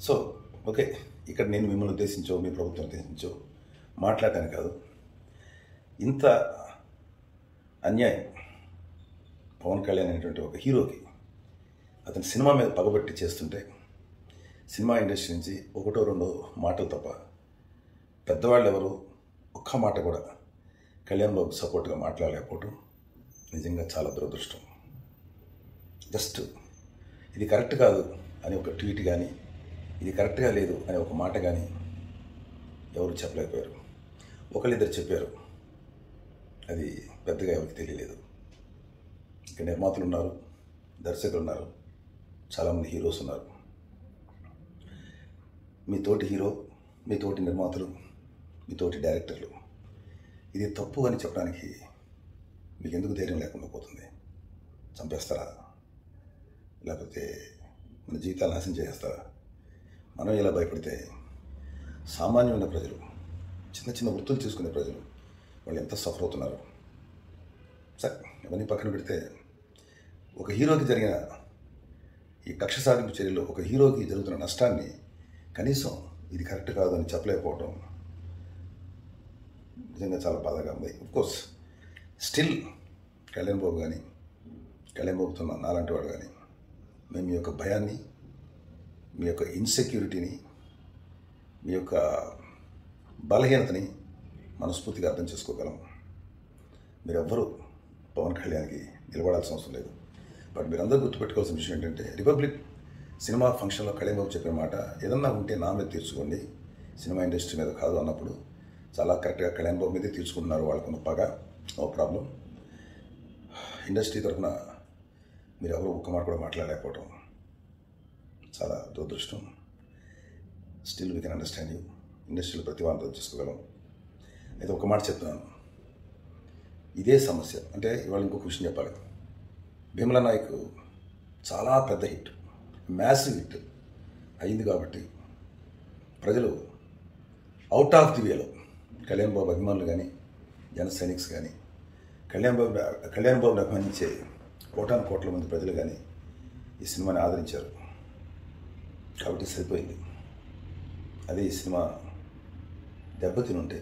so okay ఇక్కడ నేను మిమ్మల్ని ఉద్దేశించో మీ ప్రభుత్వం ఉద్దేశించో మాట్లాడటానికి కాదు ఇంత అన్యాయం పవన్ కళ్యాణ్ అనేటువంటి ఒక హీరోకి అతని సినిమా మీద పగబట్టి చేస్తుంటే సినిమా ఇండస్ట్రీ నుంచి ఒకటో రెండో మాటలు తప్ప పెద్దవాళ్ళు ఎవరు ఒక్క మాట కూడా కళ్యాణ్ బాబుకి సపోర్ట్గా మాట్లాడలేకపోవటం నిజంగా చాలా దురదృష్టం జస్ట్ ఇది కరెక్ట్ కాదు అని ఒక ట్వీట్ కానీ ఇది కరెక్ట్గా లేదు అనే ఒక మాట కానీ ఎవరు చెప్పలేకపోయారు ఒకళ్ళిద్దరు చెప్పారు అది పెద్దగా ఎవరికి తెలియలేదు ఇక్కడ నిర్మాతలు ఉన్నారు దర్శకులు ఉన్నారు చాలామంది హీరోస్ ఉన్నారు మీ తోటి హీరో మీ తోటి నిర్మాతలు మీ తోటి డైరెక్టర్లు ఇది తప్పు అని చెప్పడానికి మీకు ఎందుకు ధైర్యం లేకుండా పోతుంది చంపేస్తారా లేకపోతే మన జీవితాలు నాశనం చేస్తారా మనం ఇలా భయపడితే సామాన్యమైన ప్రజలు చిన్న చిన్న వృత్తులు తీసుకునే ప్రజలు వాళ్ళు ఎంత సఫర్ అవుతున్నారు సరే ఇవన్నీ పక్కన పెడితే ఒక హీరోకి జరిగిన ఈ కక్ష సాధింపు చర్యలు ఒక హీరోకి జరుగుతున్న నష్టాన్ని కనీసం ఇది కరెక్ట్ కాదు అని చెప్పలేకపోవడం నిజంగా చాలా బాధగా ఉంది కోర్స్ స్టిల్ కళ్యాణ్ బాబు కానీ కళ్యాణ్ బాబుతో నాలాంటి వాడు కానీ మేము మీ యొక్క భయాన్ని మీ యొక్క ఇన్సెక్యూరిటీని మీ యొక్క బలహీనతని మనస్ఫూర్తిగా అర్థం చేసుకోగలం మీరెవ్వరూ పవన్ కళ్యాణ్కి నిలబడాల్సిన అవసరం లేదు బట్ మీరందరూ గుర్తుపెట్టుకోవాల్సిన విషయం ఏంటంటే రిపబ్లిక్ సినిమా ఫంక్షన్లో కళ్యాణ్ బాబు చెప్పిన మాట ఏదన్నా ఉంటే నా మీద తీర్చుకోండి సినిమా ఇండస్ట్రీ మీద కాదు అన్నప్పుడు చాలా కరెక్ట్గా కళ్యాణ్ బాబు మీదే తీర్చుకుంటున్నారు వాళ్ళకున్న పగ నో ప్రాబ్లం ఇండస్ట్రీ తరఫున మీరు ఎవరు ఒక్క మాట కూడా మాట్లాడలేకపోవటం చాలా దురదృష్టం still we can understand you ఇండస్ట్రీలో ప్రతి వాళ్ళని అర్థం చేసుకోగలం అయితే ఒక మాట చెప్తున్నాను ఇదే సమస్య అంటే ఇవాళ ఇంకొక విషయం చెప్పాలి భీమల నాయక్ చాలా పెద్ద హిట్ మ్యాసివ్ హిట్ అయింది కాబట్టి ప్రజలు అవుట్ ఆఫ్ ది వేలో కళ్యాణ్ బాబు అభిమానులు కానీ జన సైనిక్స్ కానీ కళ్యాణ్ బాబు కళ్యాణ్ బాబుని అభిమానించే కోటాను కోట్ల మంది ప్రజలు కానీ ఈ సినిమాని ఆదరించారు కాబట్టి సరిపోయింది అదే ఈ సినిమా దెబ్బతిని ఉంటే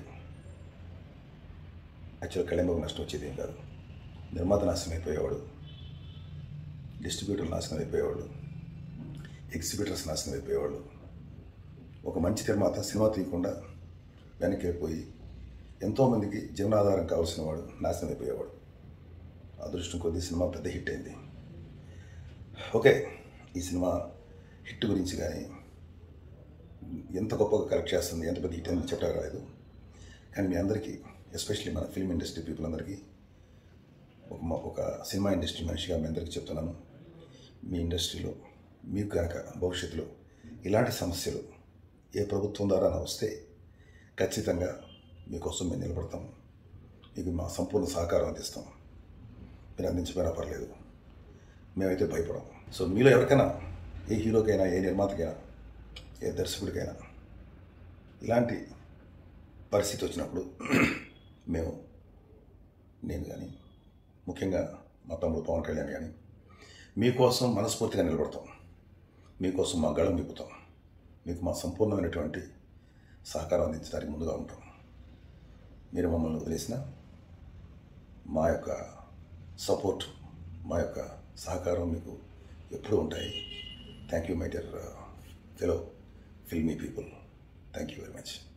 యాక్చువల్ కళ్యాణ్ బాబు నష్టం వచ్చేది ఏం కాదు నిర్మాత నాశనం అయిపోయేవాడు డిస్ట్రిబ్యూటర్ నాశనం అయిపోయేవాడు ఎగ్జిబిటర్స్ నాశనం అయిపోయేవాళ్ళు ఒక మంచి నిర్మాత సినిమా తీయకుండా వెనక్కి వెళ్ళిపోయి ఎంతోమందికి జీవనాధారం కావాల్సిన వాడు నాశనం అయిపోయేవాడు అదృష్టం కొద్దీ సినిమా పెద్ద హిట్ అయింది ఓకే ఈ సినిమా హిట్ గురించి కానీ ఎంత గొప్పగా కరెక్ట్ చేస్తుంది ఎంత పెద్ద హిట్ అని చెప్పడం రాలేదు కానీ మీ అందరికీ ఎస్పెషల్లీ మన ఫిల్మ్ ఇండస్ట్రీ పీపుల్ అందరికీ ఒక మ- ఒక సినిమా ఇండస్ట్రీ మనిషిగా మీ అందరికీ చెప్తున్నాను మీ ఇండస్ట్రీలో మీకు కనుక భవిష్యత్తులో ఇలాంటి సమస్యలు ఏ ప్రభుత్వం ద్వారా వస్తే ఖచ్చితంగా మీకోసం మేము నిలబడతాం మీకు మా సంపూర్ణ సహకారం అందిస్తాం మీరు అందించకపోయినా పర్లేదు మేమైతే భయపడం సో మీలో ఎవరికైనా ఏ హీరోకైనా ఏ నిర్మాతకైనా ఏ దర్శకుడికైనా ఇలాంటి పరిస్థితి వచ్చినప్పుడు మేము నేను కానీ ముఖ్యంగా మా తమ్ముడు పవన్ కళ్యాణ్ కానీ మీకోసం మనస్ఫూర్తిగా నిలబడతాం మీకోసం మా గళం విప్పుతాం మీకు మా సంపూర్ణమైనటువంటి సహకారం అందించడానికి ముందుగా ఉంటాం మీరు మమ్మల్ని వదిలేసిన మా యొక్క సపోర్ట్ మా యొక్క సహకారం మీకు ఎప్పుడూ ఉంటాయి thank you my dear fellow filmy people thank you very much